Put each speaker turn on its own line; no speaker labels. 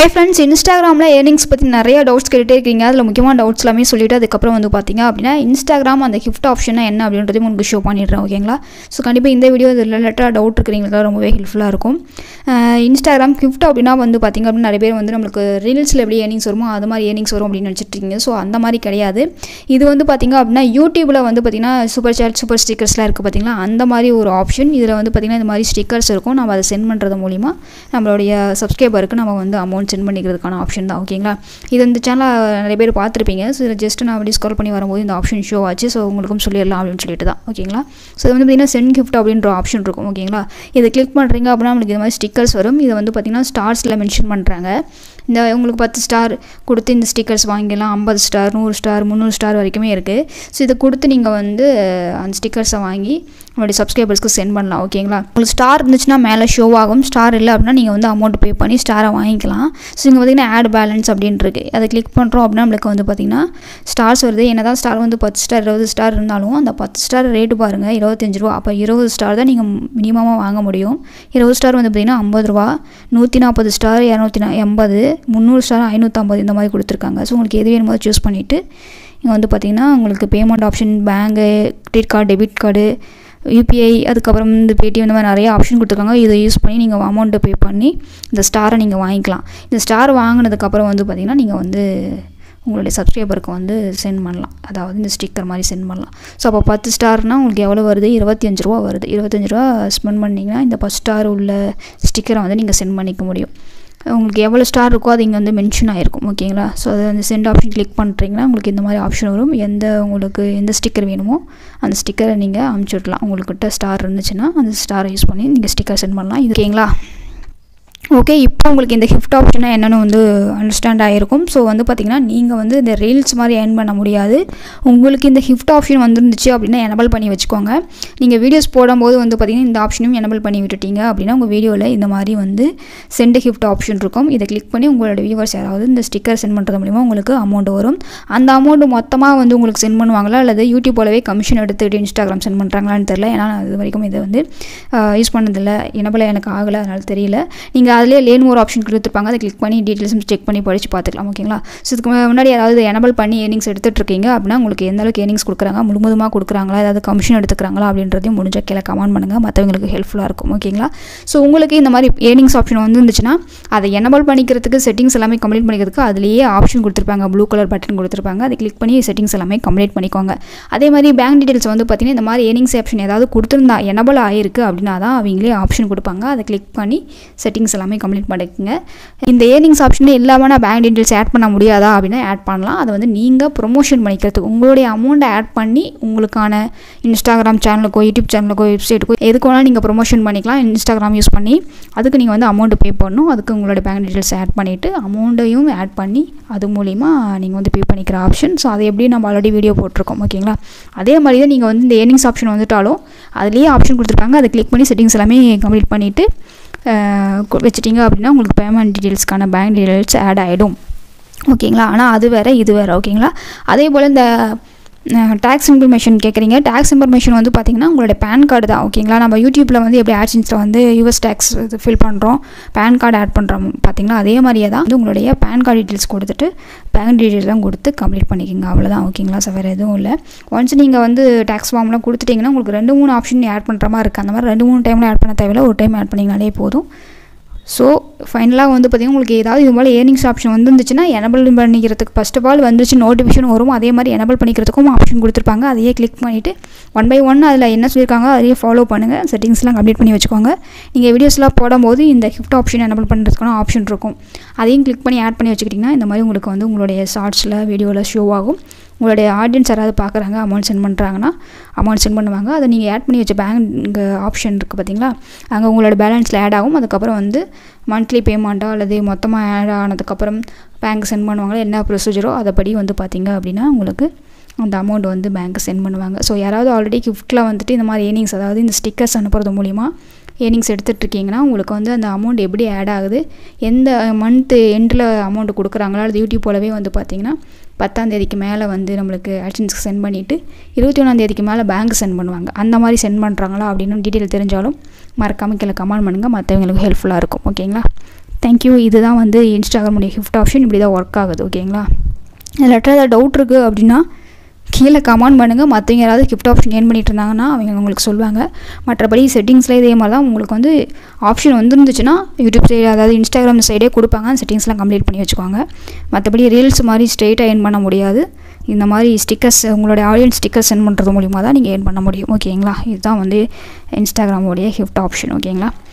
hi friends இன்ஸ்டாகிராமில் earnings பற்றி நிறைய டவுட்ஸ் கேட்டுட்டே இருக்கீங்க அதில் முக்கியமான டவுட்ஸ் எல்லாமே சொல்லிவிட்டு அதுக்கப்புறம் வந்து பார்த்தீங்க அப்படின்னா இன்ஸ்டாகிராம் அந்த கிஃப்ட் ஆப்ஷனா என்ன அப்படின்றதையும் உங்களுக்கு ஷோ பண்ணிடுறேன் ஓகேங்களா ஸோ கண்டிப்பாக இந்த வீடியோ இதில் ரிலேட்டடாக டவுட் இருக்கிறீங்களுக்கு ரொம்பவே ஹெல்ப்ஃபுல்லாக இருக்கும் அஹ் இன்ஸ்டாகிராம் கிஃப்ட் அப்படின்னா வந்து பார்த்தீங்க அப்படின்னா நிறைய பேர் வந்து நம்மளுக்கு ரீல்ஸில் எப்படி ஏர்னிங்ஸ் வருமோ அது மாதிரி ஏர்னிங்ஸ் வரும் அப்படின்னு நினச்சிட்டு இருக்கீங்க ஸோ அந்த மாதிரி கிடையாது இது வந்து பார்த்தீங்க அப்படின்னா யூடியூப்பில் வந்து பார்த்தீங்கன்னா சூப்பர் சேட் சூப்பர் ஸ்டிக்கர்ஸ்லாம் இருக்குது பார்த்தீங்களா அந்த மாதிரி ஒரு ஆப்ஷன் இதில் வந்து பார்த்தீங்கன்னா இந்த மாதிரி ஸ்டிக்கர்ஸ் இருக்கும் நம்ம அதை சென்ட் பண்ணுறது மூலிமா நம்மளுடைய சப்ஸ்கிரைபருக்கு நம்ம வந்து அமௌண்ட் சென்ட் பண்ணிக்கிறதுக்கான ஆப்ஷன் தான் ஓகேங்களா இது இந்த சேனலில் நிறைய பேர் பார்த்துருப்பீங்க ஸோ இதில் ஜஸ்ட் நான் அப்படி ஸ்கால் பண்ணி வரும்போது இந்த ஆப்ஷன் ஷோ ஆச்சு ஸோ உங்களுக்கும் சொல்லிடலாம் அப்படின்னு சொல்லிட்டு தான் ஓகேங்களா ஸோ இது வந்து பார்த்தீங்கன்னா சென்ட் கிஃப்ட் அப்படின்ற ஆப்ஷன் இருக்கும் ஓகேங்களா இதை கிளிக் பண்ணுறீங்க அப்படின்னா நம்மளுக்கு இது மாதிரி ஸ்டிக்கர்ஸ் வரும் இதை வந்து பார்த்தீங்கன்னா ஸ்டார்ஸில் மென்ஷன் பண்ணுறாங்க இந்த உங்களுக்கு பத்து ஸ்டார் கொடுத்து இந்த ஸ்டிக்கர்ஸ் வாங்கிக்கலாம் ஐம்பது ஸ்டார் நூறு ஸ்டார் முந்நூறு ஸ்டார் வரைக்குமே இருக்குது ஸோ இதை கொடுத்து நீங்கள் வந்து அந்த ஸ்டிக்கர்ஸை வாங்கி உங்களுடைய சப்ஸ்கிரைபர்ஸ்க்கு சென்ட் பண்ணலாம் ஓகேங்களா உங்களுக்கு ஸ்டார் இருந்துச்சுன்னா மேலே ஷோ ஆகும் ஸ்டார் இல்லை அப்படின்னா நீங்கள் வந்து அமௌண்ட் பே பண்ணி ஸ்டாரை வாங்கிக்கலாம் ஸோ இங்கே பார்த்தீங்கன்னா ஆட் பேலன்ஸ் அப்படின்ட்டு இருக்கு அதை கிளிக் பண்ணுறோம் அப்படின்னா நம்மளுக்கு வந்து பார்த்தீங்கன்னா ஸ்டார்ஸ் வருது என்ன தான் ஸ்டார் வந்து பத்து ஸ்டார் இருபது ஸ்டார் இருந்தாலும் அந்த பத்து ஸ்டார் ரேட்டு பாருங்கள் இருபத்தஞ்சு ரூபா அப்போ இருபது ஸ்டார் தான் நீங்கள் மினிமமாக வாங்க முடியும் இருபது ஸ்டார் வந்து பார்த்தீங்கன்னா ஐம்பது ரூபா நூற்றி நாற்பது ஸ்டார் இரநூத்தி நா எண்பது முந்நூறு ஸ்டார் ஐநூற்றம்பது இந்த மாதிரி கொடுத்துருக்காங்க ஸோ உங்களுக்கு எது வேணுமோ சூஸ் பண்ணிவிட்டு இங்கே வந்து பார்த்தீங்கன்னா உங்களுக்கு payment option bank credit card debit card UPI அதுக்கப்புறம் இந்த பேடிஎம் இந்த மாதிரி நிறைய ஆப்ஷன் கொடுத்துருக்காங்க இதை யூஸ் பண்ணி நீங்கள் அமௌண்ட்டை பே பண்ணி இந்த ஸ்டாரை நீங்கள் வாங்கிக்கலாம் இந்த ஸ்டார் வாங்கினதுக்கப்புறம் வந்து பார்த்திங்கன்னா நீங்கள் வந்து உங்களுடைய சப்ஸ்கிரைபருக்கு வந்து சென்ட் பண்ணலாம் அதாவது இந்த ஸ்டிக்கர் மாதிரி சென்ட் பண்ணலாம் ஸோ அப்போ பத்து ஸ்டார்னால் உங்களுக்கு எவ்வளோ வருது இருபத்தஞ்சு ரூபா வருது இருபத்தஞ்சு ரூபா ஸ்பெண்ட் பண்ணிங்கன்னா இந்த பத்து ஸ்டார் உள்ள ஸ்டிக்கரை வந்து நீங்கள் சென்ட் பண்ணிக்க முடியும் உங்களுக்கு எவ்வளோ ஸ்டார் இருக்கோ அது இங்கே வந்து மென்ஷன் ஆகிருக்கும் ஓகேங்களா ஸோ அதை அந்த சென்ட் ஆப்ஷன் கிளிக் பண்ணுறீங்கன்னா உங்களுக்கு இந்த மாதிரி ஆப்ஷன் வரும் எந்த உங்களுக்கு எந்த ஸ்டிக்கர் வேணுமோ அந்த ஸ்டிக்கரை நீங்கள் அமுச்சுடலாம் உங்கள்கிட்ட ஸ்டார் இருந்துச்சுன்னா அந்த ஸ்டாரை யூஸ் பண்ணி நீங்கள் ஸ்டிக்கர் சென்ட் பண்ணலாம் இது ஓகேங்களா ஓகே இப்போ உங்களுக்கு இந்த கிஃப்ட் ஆப்ஷனை என்னென்னு வந்து அண்டர்ஸ்டாண்ட் ஆகிருக்கும் ஸோ வந்து பார்த்திங்கன்னா நீங்கள் வந்து இந்த ரீல்ஸ் மாதிரி ஏர்ன் பண்ண முடியாது உங்களுக்கு இந்த கிஃப்ட் ஆப்ஷன் வந்துருந்துச்சு அப்படின்னா எனபிள் பண்ணி வச்சுக்கோங்க நீங்கள் வீடியோஸ் போடும்போது வந்து பார்த்திங்கன்னா இந்த ஆப்ஷனும் எனபிள் பண்ணி விட்டுட்டீங்க அப்படின்னா உங்கள் வீடியோவில் இந்த மாதிரி வந்து சென்ட் கிஃப்ட் ஆப்ஷன் இருக்கும் இதை கிளிக் பண்ணி உங்களோட வியூவர்ஸ் யாராவது இந்த ஸ்டிக்கர் சென்ட் பண்ணுறது மூலிமா உங்களுக்கு அமௌண்ட் வரும் அந்த அமௌண்ட் மொத்தமாக வந்து உங்களுக்கு சென்ட் பண்ணுவாங்களா அல்லது யூடியூப் போலவே கமிஷன் எடுத்துக்கிட்டு இன்ஸ்டாகிராம் சென்ட் பண்ணுறாங்களான்னு தெரில ஏன்னா நான் இது வரைக்கும் இதை வந்து யூஸ் பண்ணதில்லை எனபிள் எனக்கு ஆகலை அதனால் தெரியல நீங்கள் அதிலே லேன் ஒரு ஆப்ஷன் கொடுத்துருப்பாங்க அதை கிளிக் பண்ணி டீட்டெயில்ஸும் செக் பண்ணி படித்து பார்த்துக்கலாம் ஓகேங்களா ஸோ இதுக்கு முன்னாடி யாராவது எனபிள் பண்ணி ஏர்னிங்ஸ் எடுத்துகிட்டு இருக்கீங்க அப்படின்னா உங்களுக்கு எந்த அளவுக்கு ஏர்னிங்ஸ் கொடுக்குறாங்க முழுவதுமாக கொடுக்குறாங்களா ஏதாவது கமிஷன் எடுத்துக்கிறாங்களா அப்படின்றதையும் முடிஞ்ச கீழே கமெண்ட் பண்ணுங்கள் மற்றவங்களுக்கு ஹெல்ப்ஃபுல்லாக இருக்கும் ஓகேங்களா ஸோ உங்களுக்கு இந்த மாதிரி ஏர்னிங்ஸ் ஆப்ஷன் வந்துருந்துச்சுன்னா அதை எனபிள் பண்ணிக்கிறதுக்கு செட்டிங்ஸ் எல்லாமே கம்ப்ளீட் பண்ணிக்கிறதுக்கு அதுலேயே ஆப்ஷன் கொடுத்துருப்பாங்க ப்ளூ கலர் பட்டன் கொடுத்துருப்பாங்க அதை கிளிக் பண்ணி செட்டிங்ஸ் எல்லாமே கம்ப்ளீட் பண்ணிக்கோங்க அதே மாதிரி பேங்க் டீட்டெயில்ஸ் வந்து பார்த்தீங்கன்னா இந்த மாதிரி ஏர்னிங்ஸ் ஆப்ஷன் ஏதாவது கொடுத்துருந்தா எனபிள் ஆகிருக்கு அப்படின்னா தான் அவங்களே ஆப்ஷன் கொடுப்பாங்க அதை கிளிக் பண்ணி செட்டிங்ஸ் எல்லாமே கம்ப்ளீட் பண்ணிக்கோங்க இந்த ஏர்னிங்ஸ் ஆப்ஷனே இல்லாமல் நான் பேங்க் டீட்டெயில்ஸ் ஆட் பண்ண முடியாதா அப்படின்னா ஆட் பண்ணலாம் அதை வந்து நீங்கள் ப்ரொமோஷன் பண்ணிக்கிறதுக்கு உங்களுடைய அமௌண்ட்டை ஆட் பண்ணி உங்களுக்கான இன்ஸ்டாகிராம் சேனலுக்கோ யூடியூப் சேனலுக்கோ வெப்சைட்டுக்கோ எதுக்கு வேணாலும் நீங்கள் ப்ரொமோஷன் பண்ணிக்கலாம் இன்ஸ்டாகிராம் யூஸ் பண்ணி அதுக்கு நீங்கள் வந்து அமௌண்ட் பே பண்ணணும் அதுக்கு உங்களோட பேங்க் டீட்டெயில்ஸ் ஆட் பண்ணிவிட்டு அமௌண்ட்டையும் ஆட் பண்ணி அது மூலிமா நீங்கள் வந்து பே பண்ணிக்கிற ஆப்ஷன் ஸோ அதை எப்படி நம்ம ஆல்ரெடி வீடியோ போட்டிருக்கோம் ஓகேங்களா அதே மாதிரி தான் நீங்கள் வந்து இந்த ஏர்னிங்ஸ் ஆப்ஷன் வந்துட்டாலும் அதுலேயே ஆப்ஷன் கொடுத்துருக்காங்க அதை கிளிக் பண்ணி செட்டிங்ஸ் எல்லாமே கம்ப்ளீட் பண்ணிவிட்டு வச்சுட்டிங்க அப்படின்னா உங்களுக்கு பேமெண்ட் டீட்டெயில்ஸ்க்கான பேங்க் டீட்டெயில்ஸ் ஆட் ஆகிடும் ஓகேங்களா ஆனால் அது வேறு இது வேறு ஓகேங்களா அதே போல் இந்த டேக்ஸ் இன்ஃபர்மேஷன் கேட்குறீங்க டேக்ஸ் இன்ஃபர்மேஷன் வந்து பார்த்திங்கன்னா உங்களோட பேன் கார்டு தான் ஓகேங்களா நம்ம யூடியூப்பில் வந்து எப்படி ஆட்ஸின்ஸில் வந்து யூஎஸ் டேக்ஸ் இது ஃபில் பண்ணுறோம் பேன் கார்டு ஆட் பண்ணுறோம் பார்த்திங்களா அதே மாதிரியே தான் வந்து உங்களுடைய பேன் கார்டு டீட்டெயில்ஸ் கொடுத்துட்டு பேங்க் டீட்டெயில்ஸ்லாம் கொடுத்து கம்ப்ளீட் பண்ணிக்கோங்க அவ்வளோதான் ஓகேங்களா சார் வேறு எதுவும் இல்லை ஒன்ஸ் நீங்கள் வந்து டேக்ஸ் ஃபார்ம்லாம் கொடுத்துட்டிங்கன்னா உங்களுக்கு ரெண்டு மூணு ஆப்ஷன் ஆட் பண்ணுற மாதிரி இருக்குது அந்த மாதிரி ரெண்டு மூணு டைமில் ஆட் பண்ண தேவையில்ல ஒரு டைம் ஆட் பண்ணிங்கனாலே போதும் ஸோ ஃபைனலாக வந்து பார்த்திங்கன்னா உங்களுக்கு ஏதாவது இது போல் ஏர்னிங்ஸ் ஆப்ஷன் வந்துருந்துச்சுன்னா எனபிள் பண்ணிக்கிறதுக்கு ஃபஸ்ட் ஆஃப் ஆல் வந்துச்சு நோட்டிஃபிகேஷன் வரும் அதே மாதிரி எனபிள் பண்ணிக்கிறதுக்கும் ஆப்ஷன் கொடுத்துருப்பாங்க அதையே கிளிக் பண்ணிவிட்டு ஒன் பை ஒன் அதில் என்ன சொல்லியிருக்காங்க அதையே ஃபாலோ பண்ணுங்கள் செட்டிங்ஸ்லாம் கம்ப்ளீட் பண்ணி வச்சுக்கோங்க நீங்கள் வீடியோஸ்லாம் போடும்போது இந்த கிஃப்ட் ஆப்ஷன் எனபிள் பண்ணுறதுக்கான ஆப்ஷன் இருக்கும் அதையும் கிளிக் பண்ணி ஆட் பண்ணி வச்சுக்கிட்டிங்கன்னா இந்த மாதிரி உங்களுக்கு வந்து உங்களுடைய ஷார்ட்ஸில் வீடியோவில் ஷோ ஆகும் உங்களுடைய ஆடியன்ஸ் யாராவது பார்க்குறாங்க அமௌண்ட் சென்ட் பண்ணுறாங்கன்னா அமௌண்ட் சென்ட் பண்ணுவாங்க அதை நீங்கள் ஆட் பண்ணி வச்ச பேங்க் ஆப்ஷன் இருக்குது பார்த்தீங்களா அங்கே உங்களோட பேலன்ஸில் ஆட் ஆகும் அதுக்கப்புறம் வந்து மந்த்லி பேமெண்ட்டோ அல்லது மொத்தமாக ஆட் ஆனதுக்கப்புறம் பேங்க் சென்ட் பண்ணுவாங்களோ என்ன ப்ரொசீஜரோ அதைப்படி வந்து பார்த்தீங்க அப்படின்னா உங்களுக்கு அந்த அமௌண்ட் வந்து பேங்க்கு சென்ட் பண்ணுவாங்க ஸோ யாராவது ஆல்ரெடி கிஃப்ட்டில் வந்துட்டு இந்த மாதிரி ஏர்னிங்ஸ் அதாவது இந்த ஸ்டிக்கர்ஸ் அனுப்புறது மூலிமா ஏர்னிங்ஸ் எடுத்துகிட்ருக்கீங்கன்னா உங்களுக்கு வந்து அந்த அமௌண்ட் எப்படி ஆட் ஆகுது எந்த மந்த்து எண்டில் அமௌண்ட் கொடுக்குறாங்களா அல்லது யூடியூப் போலவே வந்து பார்த்திங்கன்னா பத்தாந்தேதிக்கு மேலே வந்து நம்மளுக்கு ஆக்ஷன்ஸ்க்கு சென்ட் பண்ணிவிட்டு இருபத்தி ஒன்றாந்தேதிக்கு மேலே பேங்க் சென்ட் பண்ணுவாங்க அந்த மாதிரி சென்ட் பண்ணுறாங்களா அப்படின்னு டீட்டெயில் தெரிஞ்சாலும் மறக்காமல் கீழே கமெண்ட் பண்ணுங்கள் மற்றவங்களுக்கு ஹெல்ப்ஃபுல்லாக இருக்கும் ஓகேங்களா தேங்க்யூ இதுதான் வந்து இன்ஸ்டாகிராமுடைய கிஃப்ட் ஆப்ஷன் இப்படி தான் ஒர்க் ஆகுது ஓகேங்களா இதில் ஏதாவது டவுட் இருக்குது அப்படின்னா கீழே கமெண்ட் பண்ணுங்கள் மற்றவங்க யாராவது கிஃப்ட் ஆப்ஷன் ஏன் பண்ணிட்டு இருந்தாங்கன்னா அவங்க உங்களுக்கு சொல்லுவாங்க மற்றபடி செட்டிங்ஸில் இதே மாதிரி தான் உங்களுக்கு வந்து ஆப்ஷன் வந்துருந்துச்சுன்னா யூடியூப் சைடு அதாவது இன்ஸ்டாகிராம் சைடே கொடுப்பாங்க அந்த செட்டிங்ஸ்லாம் கம்ப்ளீட் பண்ணி வச்சுக்கோங்க மற்றபடி ரீல்ஸ் மாதிரி ஸ்ட்ரெயிட்டாக ஏர்ன் பண்ண முடியாது இந்த மாதிரி ஸ்டிக்கர்ஸ் உங்களுடைய ஆடியன்ஸ் ஸ்டிக்கர் சென்ட் பண்ணுறது மூலிமா தான் நீங்கள் ஏர்ன் பண்ண முடியும் ஓகேங்களா இதுதான் வந்து இன்ஸ்டாகிராமோடைய கிஃப்ட் ஆப்ஷன் ஓகேங்களா